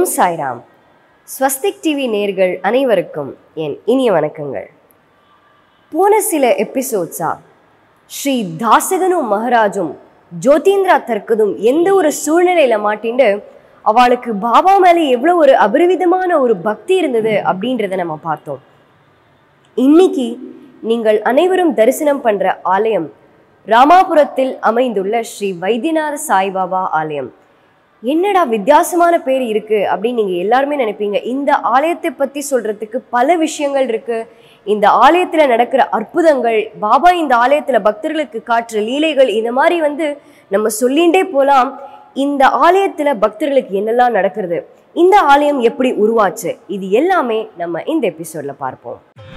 ஓம் Sairam Swastik TV நேர்கள் அனைவருக்கும் என் இனிய வணக்கங்கள் போன சில எபிசோட்ஸா ஸ்ரீ தாசகனும் மகாராஜும் ஜோதீந்திரா தற்கதும் எந்த ஒரு சூழ்நிலையில மாட்டிண்டு அவளுக்கு பாபா மேலே எவ்வளோ ஒரு அபரிவிதமான ஒரு பக்தி இருந்தது அப்படின்றத நம்ம பார்த்தோம் இன்னைக்கு நீங்கள் அனைவரும் தரிசனம் பண்ற ஆலயம் ராமாபுரத்தில் அமைந்துள்ள ஸ்ரீ வைத்தியநாத சாய்பாபா ஆலயம் என்னடா வித்தியாசமான பேர் இருக்கு அப்படின்னு நீங்க எல்லாருமே நினைப்பீங்க இந்த ஆலயத்தை பத்தி சொல்றதுக்கு பல விஷயங்கள் இருக்கு இந்த ஆலயத்துல நடக்கிற அற்புதங்கள் பாபா இந்த ஆலயத்துல பக்தர்களுக்கு காட்டுற லீலைகள் இந்த மாதிரி வந்து நம்ம சொல்லிண்டே போலாம் இந்த ஆலயத்துல பக்தர்களுக்கு என்னெல்லாம் நடக்கிறது இந்த ஆலயம் எப்படி உருவாச்சு இது எல்லாமே நம்ம இந்த எபிசோட்ல பார்ப்போம்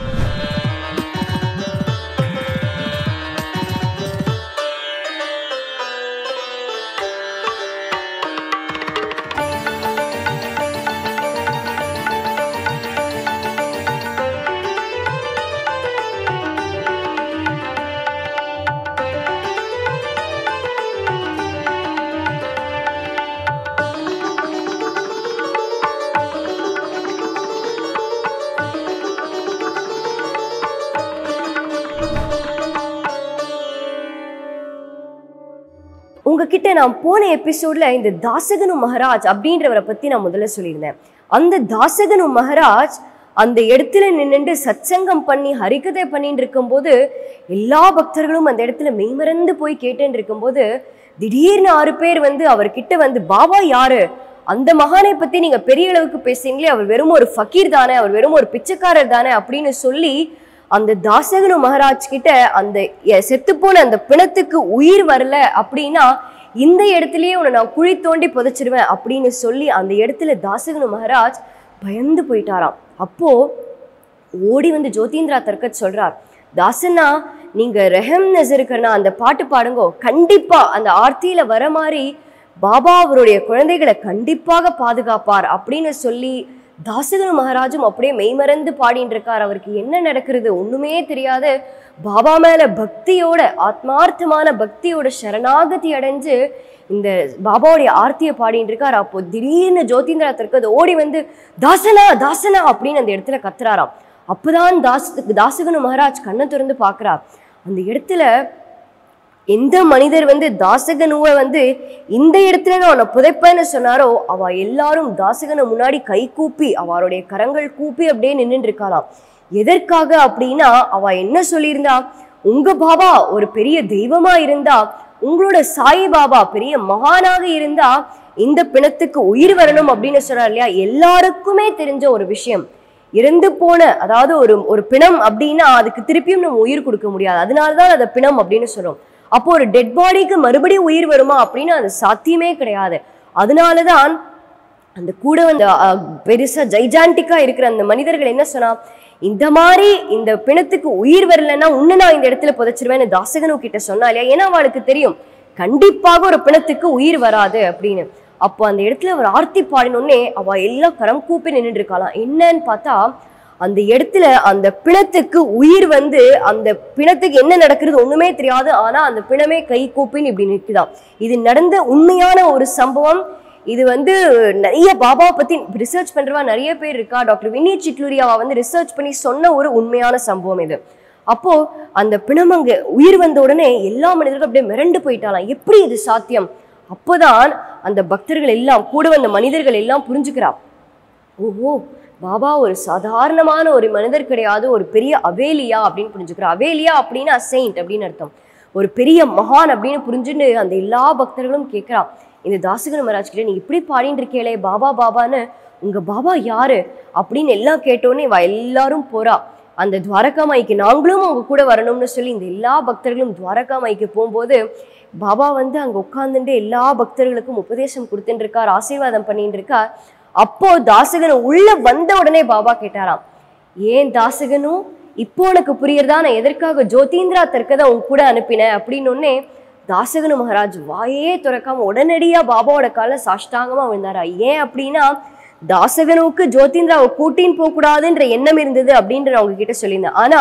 உங்ககிட்ட நான் போன எபிசோட்ல இந்த தாசகனு மகாராஜ் அப்படின்றவரை பத்தி நான் முதல்ல சொல்லியிருந்தேன் அந்த தாசகனு மகாராஜ் அந்த இடத்துல நின்னுட்டு சத்சங்கம் பண்ணி ஹரிகதை பண்ணிட்டு இருக்கும்போது எல்லா பக்தர்களும் அந்த இடத்துல மெய்மறந்து போய் கேட்டுட்டு இருக்கும்போது திடீர்னு ஆறு பேர் வந்து அவர்கிட்ட வந்து பாபா யாரு அந்த மகானை பத்தி நீங்க பெரிய அளவுக்கு பேசுறீங்களே அவர் வெறும் ஒரு ஃபக்கீர் தானே அவர் வெறும் ஒரு பிச்சைக்காரர் தானே அப்படின்னு சொல்லி அந்த தாசகனு மகாராஜ் கிட்ட அந்த செத்து போன அந்த பிணத்துக்கு உயிர் வரல அப்படின்னா இந்த இடத்துலயே உன்னை நான் குழி தோண்டி புதைச்சிருவேன் அப்படின்னு சொல்லி அந்த இடத்துல தாசகனு மகாராஜ் பயந்து போயிட்டாராம் அப்போ ஓடி வந்து ஜோதீந்திரா தர்கத் சொல்றார் தாசனா நீங்க ரெஹம் நசருக்கர்னா அந்த பாட்டு பாடுங்கோ கண்டிப்பா அந்த ஆர்த்தியில வர மாதிரி பாபா அவருடைய குழந்தைகளை கண்டிப்பாக பாதுகாப்பார் அப்படின்னு சொல்லி தாசகன் மகாராஜும் அப்படியே மெய்மறந்து பாடிட்டு இருக்கார் அவருக்கு என்ன நடக்கிறது ஒண்ணுமே தெரியாது பாபா மேல பக்தியோட ஆத்மார்த்தமான பக்தியோட சரணாகதி அடைஞ்சு இந்த பாபாவுடைய ஆர்த்தியை பாடிட்டு இருக்கார் அப்போ திடீர்னு ஜோதிந்திரா தற்கது ஓடி வந்து தாசனா தாசனா அப்படின்னு அந்த இடத்துல கத்துறாராம் அப்பதான் தாஸ் தாசகனு மகாராஜ் கண்ணை திறந்து பார்க்கறார் அந்த இடத்துல எந்த மனிதர் வந்து தாசகனுவை வந்து இந்த இடத்துல நான் உன்னை புதைப்பேன்னு சொன்னாரோ அவ எல்லாரும் தாசகனை முன்னாடி கை கூப்பி அவருடைய கரங்கள் கூப்பி அப்படியே நின்றுட்டு இருக்காளாம் எதற்காக அப்படின்னா அவ என்ன சொல்லியிருந்தா உங்க பாபா ஒரு பெரிய தெய்வமா இருந்தா உங்களோட சாய் பாபா பெரிய மகானாக இருந்தா இந்த பிணத்துக்கு உயிர் வரணும் அப்படின்னு சொல்றாரு இல்லையா எல்லாருக்குமே தெரிஞ்ச ஒரு விஷயம் இறந்து போன அதாவது ஒரு ஒரு பிணம் அப்படின்னா அதுக்கு திருப்பியும் நம்ம உயிர் கொடுக்க முடியாது அதனாலதான் அதை பிணம் அப்படின்னு சொல்றோம் அப்போ ஒரு டெட் பாடிக்கு மறுபடியும் உயிர் வருமா அப்படின்னு அது சாத்தியமே கிடையாது அதனாலதான் அந்த கூட வந்து அஹ், பெருசா ஜைஜாண்டிக்கா இருக்கிற அந்த மனிதர்கள் என்ன சொன்னா இந்த மாதிரி இந்த பிணத்துக்கு உயிர் வரலன்னா உன்னை நான் இந்த இடத்துல புதைச்சிருவேன்னு தாசகனு கிட்ட சொன்னா இல்லையா ஏன்னா அவளுக்கு தெரியும் கண்டிப்பாக ஒரு பிணத்துக்கு உயிர் வராது அப்படின்னு அப்போ அந்த இடத்துல அவர் ஆர்த்தி பாடினோடனே அவ எல்லாம் கரம் கூப்பி நின்றுட்டு இருக்காளாம் என்னன்னு பார்த்தா அந்த இடத்துல அந்த பிணத்துக்கு உயிர் வந்து அந்த பிணத்துக்கு என்ன நடக்கிறது ஒண்ணுமே தெரியாது ஆனா அந்த பிணமே கை கூப்பின்னு இப்படி நிற்குதாம் இது நடந்த உண்மையான ஒரு சம்பவம் இது வந்து நிறைய பாபாவை பத்தி ரிசர்ச் பண்றவா நிறைய பேர் இருக்கா டாக்டர் வினீத் சிட்லூரியாவா வந்து ரிசர்ச் பண்ணி சொன்ன ஒரு உண்மையான சம்பவம் இது அப்போ அந்த பிணம் அங்க உயிர் வந்த உடனே எல்லா மனிதர்களும் அப்படியே மிரண்டு போயிட்டாலாம் எப்படி இது சாத்தியம் அப்போதான் அந்த பக்தர்கள் எல்லாம் கூட வந்த மனிதர்கள் எல்லாம் புரிஞ்சுக்கிறா ஓஹோ பாபா ஒரு சாதாரணமான ஒரு மனிதர் கிடையாது ஒரு பெரிய அவேலியா அப்படின்னு புரிஞ்சுக்கிறா அவேலியா அப்படின்னா செயின்ட் அப்படின்னு அர்த்தம் ஒரு பெரிய மகான் அப்படின்னு புரிஞ்சுன்னு அந்த எல்லா பக்தர்களும் கேட்குறா இந்த தாசகன் மகாராஜ் கிட்ட நீ இப்படி பாடிட்டு இருக்கேளே பாபா பாபான்னு உங்க பாபா யாரு அப்படின்னு எல்லாம் கேட்டோன்னே இவ எல்லாரும் போறா அந்த துவாரகாமாய்க்கு நாங்களும் அவங்க கூட வரணும்னு சொல்லி இந்த எல்லா பக்தர்களும் துவாரகாமாய்க்கு போகும்போது பாபா வந்து அங்க உட்கார்ந்துட்டு எல்லா பக்தர்களுக்கும் உபதேசம் கொடுத்துட்டு இருக்கார் ஆசீர்வாதம் பண்ணிட்டு இருக்கார் அப்போ தாசகன் உள்ள வந்த உடனே பாபா கேட்டாராம் ஏன் தாசகனும் இப்போ உனக்கு புரியறதா நான் எதற்காக ஜோதீந்திரா தற்கதை உன் கூட அனுப்பினேன் அப்படின்னு உடனே தாசகனு மகாராஜ் வாயே துறக்காம உடனடியா பாபாவோட கால சாஷ்டாங்கமா விழுந்தாரா ஏன் அப்படின்னா தாசகனுக்கு ஜோதிந்திராவை கூட்டின்னு போக கூடாதுன்ற எண்ணம் இருந்தது அப்படின்ற அவங்க கிட்ட சொல்லியிருந்தேன் ஆனா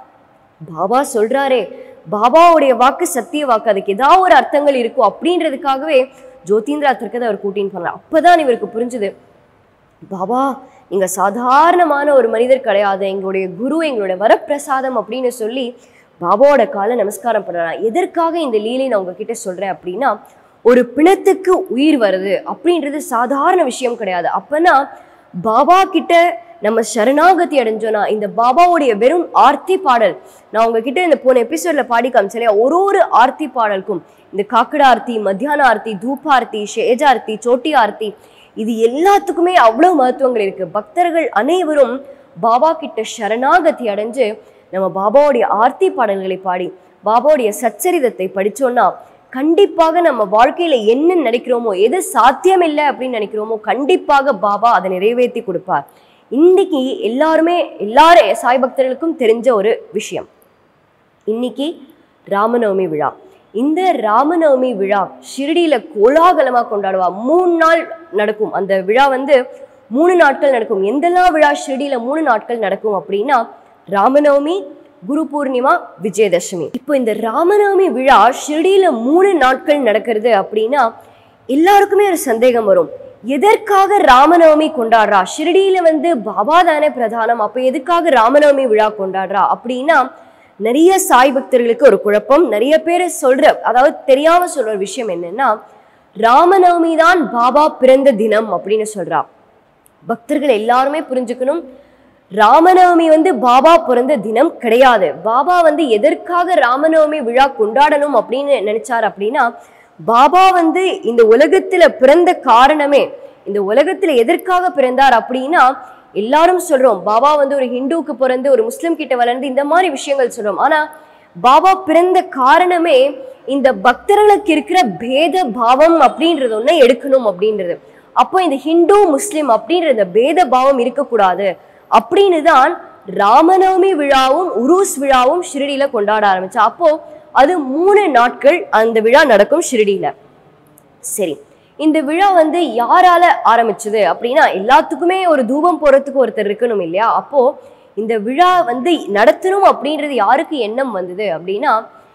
பாபா சொல்றாரே பாபாவுடைய வாக்கு சத்திய வாக்கு அதுக்கு ஏதாவது ஒரு அர்த்தங்கள் இருக்கும் அப்படின்றதுக்காகவே ஜோதிந்திரா தற்கதை அவர் கூட்டின்னு போனார் அப்பதான் இவருக்கு புரிஞ்சுது பாபா நீங்க சாதாரணமான ஒரு மனிதர் கிடையாது எங்களுடைய குரு எங்களுடைய வரப்பிரசாதம் அப்படின்னு சொல்லி பாபாவோட காலை நமஸ்காரம் பண்றாங்க எதற்காக இந்த லீலை நான் உங்ககிட்ட சொல்றேன் அப்படின்னா ஒரு பிணத்துக்கு உயிர் வருது அப்படின்றது சாதாரண விஷயம் கிடையாது அப்பனா பாபா கிட்ட நம்ம சரணாகதி அடைஞ்சோன்னா இந்த பாபாவுடைய வெறும் ஆர்த்தி பாடல் நான் உங்ககிட்ட இந்த போன எபிசோட்ல பாடி காமிச்சேன் இல்லையா ஒரு ஒரு ஆர்த்தி பாடலுக்கும் இந்த காக்கட ஆர்த்தி மத்தியான ஆர்த்தி தூபார்த்தி ஷேஜார்த்தி சோட்டி ஆர்த்தி இது எல்லாத்துக்குமே அவ்வளவு மகத்துவங்கள் இருக்கு பக்தர்கள் அனைவரும் பாபா கிட்ட சரணாகதி அடைஞ்சு நம்ம பாபாவுடைய ஆர்த்தி பாடல்களை பாடி பாபாவுடைய சச்சரிதத்தை படிச்சோம்னா கண்டிப்பாக நம்ம வாழ்க்கையில என்ன நினைக்கிறோமோ எது சாத்தியமில்லை அப்படின்னு நினைக்கிறோமோ கண்டிப்பாக பாபா அதை நிறைவேற்றி கொடுப்பார் இன்னைக்கு எல்லாருமே எல்லாரும் சாய் பக்தர்களுக்கும் தெரிஞ்ச ஒரு விஷயம் இன்னைக்கு ராமநவமி விழா இந்த ராமநவமி விழா ஷிரடியில கோலாகலமா கொண்டாடுவா மூணு நாள் நடக்கும் அந்த விழா வந்து மூணு நாட்கள் நடக்கும் எந்தெல்லாம் விழா ஷிரடியில மூணு நாட்கள் நடக்கும் அப்படின்னா ராமநவமி குரு பூர்ணிமா விஜயதசமி இப்போ இந்த ராமநவமி விழா ஷிரடியில மூணு நாட்கள் நடக்கிறது அப்படின்னா எல்லாருக்குமே ஒரு சந்தேகம் வரும் எதற்காக ராமநவமி கொண்டாடுறா ஷிரடியில வந்து பாபா தானே பிரதானம் அப்ப எதுக்காக ராமநவமி விழா கொண்டாடுறா அப்படின்னா நிறைய சாய் பக்தர்களுக்கு ஒரு குழப்பம் நிறைய பேர் சொல்ற அதாவது தெரியாம சொல்ற ஒரு விஷயம் என்னன்னா ராமநவமி தான் பாபா பிறந்த தினம் அப்படின்னு சொல்றா பக்தர்கள் எல்லாருமே புரிஞ்சுக்கணும் ராமநவமி வந்து பாபா பிறந்த தினம் கிடையாது பாபா வந்து எதற்காக ராமநவமி விழா கொண்டாடணும் அப்படின்னு நினைச்சார் அப்படின்னா பாபா வந்து இந்த உலகத்துல பிறந்த காரணமே இந்த உலகத்துல எதற்காக பிறந்தார் அப்படின்னா எல்லாரும் சொல்றோம் பாபா வந்து ஒரு ஹிந்துவுக்கு பிறந்து ஒரு முஸ்லிம் கிட்ட வளர்ந்து இந்த மாதிரி விஷயங்கள் சொல்றோம் ஆனா பாபா பிறந்த காரணமே இந்த பக்தர்களுக்கு இருக்கிற பேத பாவம் அப்படின்றது ஒண்ணு எடுக்கணும் அப்படின்றது அப்போ இந்த ஹிந்து முஸ்லிம் அப்படின்ற இந்த பேத பாவம் இருக்கக்கூடாது அப்படின்னு தான் ராமநவமி விழாவும் உருஸ் விழாவும் ஷிரடியில கொண்டாட ஆரம்பிச்சா அப்போ அது மூணு நாட்கள் அந்த விழா நடக்கும் ஷிரடியில சரி இந்த விழா வந்து யாரால ஆரம்பிச்சது அப்படின்னா எல்லாத்துக்குமே ஒரு தூபம் போறதுக்கு ஒருத்தர் இருக்கணும் இல்லையா அப்போ இந்த விழா வந்து நடத்தணும் அப்படின்றது யாருக்கு எண்ணம் வந்தது அப்படின்னா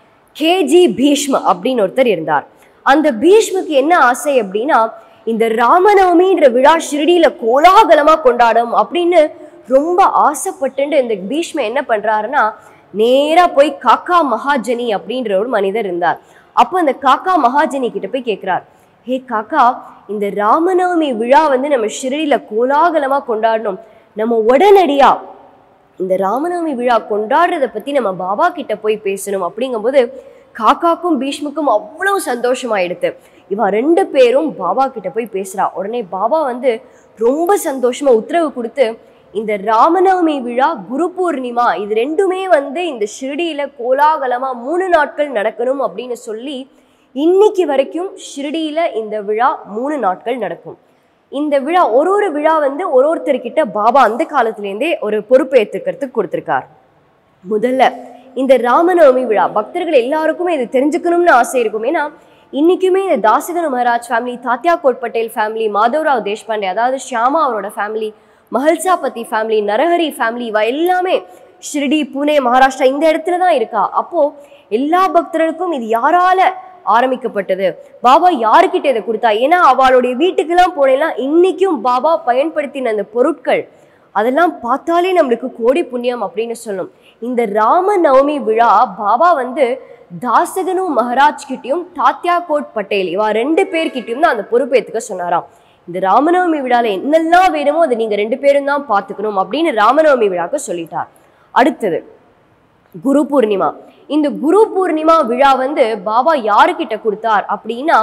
கேஜி பீஷ்ம அப்படின்னு ஒருத்தர் இருந்தார் அந்த பீஷ்முக்கு என்ன ஆசை அப்படின்னா இந்த ராமநவமின்ற விழா ஷிரடியில கோலாகலமா கொண்டாடும் அப்படின்னு ரொம்ப ஆசைப்பட்டுண்டு இந்த பீஷ்ம என்ன பண்றாருன்னா நேரா போய் காக்கா மகாஜனி அப்படின்ற ஒரு மனிதர் இருந்தார் அப்போ அந்த காக்கா மகாஜனி கிட்ட போய் கேட்கிறார் ஹே காக்கா இந்த ராமநவமி விழா வந்து நம்ம ஷிரடியில கோலாகலமா கொண்டாடணும் நம்ம உடனடியா இந்த ராமநவமி விழா கொண்டாடுறத பத்தி நம்ம பாபா கிட்ட போய் பேசணும் அப்படிங்கும்போது காக்காக்கும் பீஷ்முக்கும் அவ்வளவு சந்தோஷமாயிடுது இவ ரெண்டு பேரும் பாபா கிட்ட போய் பேசுறா உடனே பாபா வந்து ரொம்ப சந்தோஷமா உத்தரவு கொடுத்து இந்த ராமநவமி விழா குரு பூர்ணிமா இது ரெண்டுமே வந்து இந்த ஷிரடியில கோலாகலமா மூணு நாட்கள் நடக்கணும் அப்படின்னு சொல்லி இன்னைக்கு வரைக்கும் ஷிரடியில இந்த விழா மூணு நாட்கள் நடக்கும் இந்த விழா ஒரு ஒரு விழா வந்து ஒரு ஒருத்தர்கிட்ட பாபா அந்த காலத்திலேருந்தே ஒரு பொறுப்பு ஏற்றுக்கிறதுக்கு கொடுத்துருக்கார் முதல்ல இந்த ராமநவமி விழா பக்தர்கள் எல்லாருக்குமே இது தெரிஞ்சுக்கணும்னு ஆசை இருக்கும் ஏன்னா இன்னைக்குமே இந்த தாசிகன் மகாராஜ் ஃபேமிலி தாத்யா கோட் பட்டேல் ஃபேமிலி மாதவராவ் தேஷ்பாண்டே அதாவது ஷியாமா அவரோட family Mhalsapati family Narahari family இவ எல்லாமே ஷிரடி புனே மகாராஷ்டிரா இந்த இடத்துல தான் இருக்கா அப்போ எல்லா பக்தர்களுக்கும் இது யாரால ஆரம்பிக்கப்பட்டது பாபா யாருக்கிட்ட இதை கொடுத்தா ஏன்னா அவளுடைய வீட்டுக்கெல்லாம் போனேன்னா இன்னைக்கும் பாபா பயன்படுத்தின அந்த பொருட்கள் அதெல்லாம் பார்த்தாலே நம்மளுக்கு கோடி புண்ணியம் அப்படின்னு சொல்லும் இந்த ராம நவமி விழா பாபா வந்து தாசகனு மகாராஜ் கிட்டயும் தாத்யா கோட் பட்டேல் இவா ரெண்டு பேர்கிட்டயும் தான் அந்த பொறுப்பேற்றுக்க சொன்னாராம் இந்த ராமநவமி விழால என்னெல்லாம் வேணுமோ அதை நீங்க ரெண்டு பேரும் தான் பார்த்துக்கணும் அப்படின்னு ராமநவமி விழாக்கு சொல்லிட்டார் அடுத்தது குரு பூர்ணிமா இந்த குரு பூர்ணிமா விழா வந்து பாபா யாருக்கிட்ட கொடுத்தார் அப்படின்னா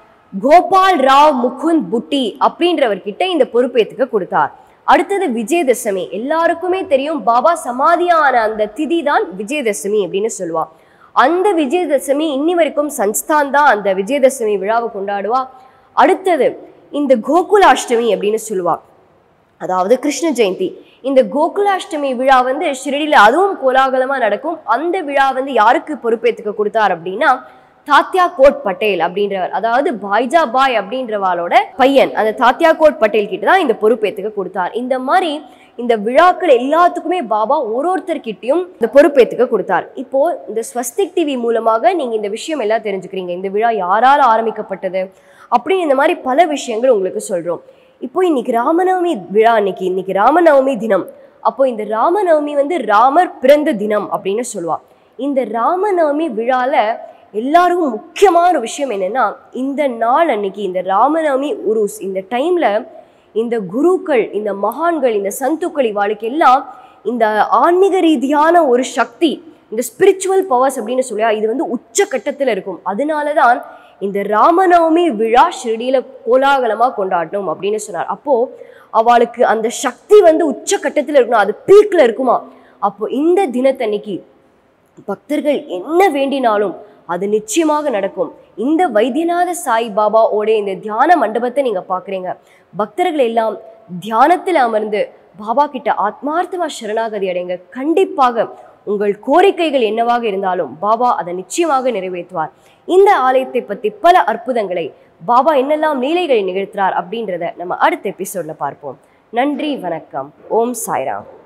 கோபால் ராவ் முகுந்த் புட்டி அப்படின்றவர்கிட்ட இந்த பொறுப்பேற்றுக்க கொடுத்தார் அடுத்தது விஜயதசமி எல்லாருக்குமே தெரியும் பாபா சமாதியான அந்த திதி தான் விஜயதசமி அப்படின்னு சொல்லுவா அந்த விஜயதசமி இன்னி வரைக்கும் சன்ஸ்தான் தான் அந்த விஜயதசமி விழாவை கொண்டாடுவா அடுத்தது இந்த கோகுலாஷ்டமி அப்படின்னு சொல்லுவா அதாவது கிருஷ்ண ஜெயந்தி இந்த கோகுலாஷ்டமி விழா வந்து ஷிரடியில அதுவும் கோலாகலமா நடக்கும் அந்த விழா வந்து யாருக்கு பொறுப்பேற்றுக்க கொடுத்தார் அப்படின்னா தாத்யா கோட் பட்டேல் அப்படின்றவர் அதாவது பாய்ஜா பாய் அப்படின்றவாளோட பையன் அந்த தாத்யா கோட் பட்டேல் கிட்ட தான் இந்த பொறுப்பேற்றுக்க கொடுத்தார் இந்த மாதிரி இந்த விழாக்கள் எல்லாத்துக்குமே பாபா ஒரு ஒருத்தர்கிட்டயும் இந்த பொறுப்பேற்றுக்க கொடுத்தார் இப்போ இந்த ஸ்வஸ்திக் டிவி மூலமாக நீங்க இந்த விஷயம் எல்லாம் தெரிஞ்சுக்கிறீங்க இந்த விழா யாரால் ஆரம்பிக்கப்பட்டது அப்படின்னு இந்த மாதிரி பல விஷயங்கள் உங்களுக்கு சொல்றோம் இப்போ இன்னைக்கு ராமநவமி விழா இன்னைக்கு இன்னைக்கு ராமநவமி தினம் அப்போ இந்த ராமநவமி வந்து ராமர் பிறந்த தினம் அப்படின்னு சொல்லுவா இந்த ராமநவமி விழால எல்லாருக்கும் முக்கியமான ஒரு விஷயம் என்னன்னா இந்த நாள் அன்னைக்கு இந்த ராமநவமி உருஸ் இந்த டைம்ல இந்த குருக்கள் இந்த மகான்கள் இந்த சந்துக்கள் இவாளுக்கு எல்லாம் இந்த ஆன்மீக ரீதியான ஒரு சக்தி இந்த ஸ்பிரிச்சுவல் பவர்ஸ் அப்படின்னு சொல்லியா இது வந்து உச்சக்கட்டத்தில் இருக்கும் அதனால தான் இந்த ராமநவமி விழா ஷிரடியில கோலாகலமா கொண்டாடணும் அப்படின்னு சொன்னார் அப்போ அவளுக்கு அந்த சக்தி வந்து உச்சக்கட்டத்தில் இருக்கணும் அது பீக்ல இருக்குமா அப்போ இந்த தினத்தன்னைக்கு பக்தர்கள் என்ன வேண்டினாலும் அது நிச்சயமாக நடக்கும் இந்த வைத்தியநாத சாய் பாபாவோட இந்த தியான மண்டபத்தை நீங்க பாக்குறீங்க பக்தர்கள் எல்லாம் தியானத்தில் அமர்ந்து பாபா கிட்ட ஆத்மார்த்தமா சரணாகதி அடைங்க கண்டிப்பாக உங்கள் கோரிக்கைகள் என்னவாக இருந்தாலும் பாபா அதை நிச்சயமாக நிறைவேற்றுவார் இந்த ஆலயத்தை பத்தி பல அற்புதங்களை பாபா என்னெல்லாம் லீலைகளை நிகழ்த்துறார் அப்படின்றத நம்ம அடுத்த எபிசோட்ல பார்ப்போம் நன்றி வணக்கம் ஓம் சாய்ராம்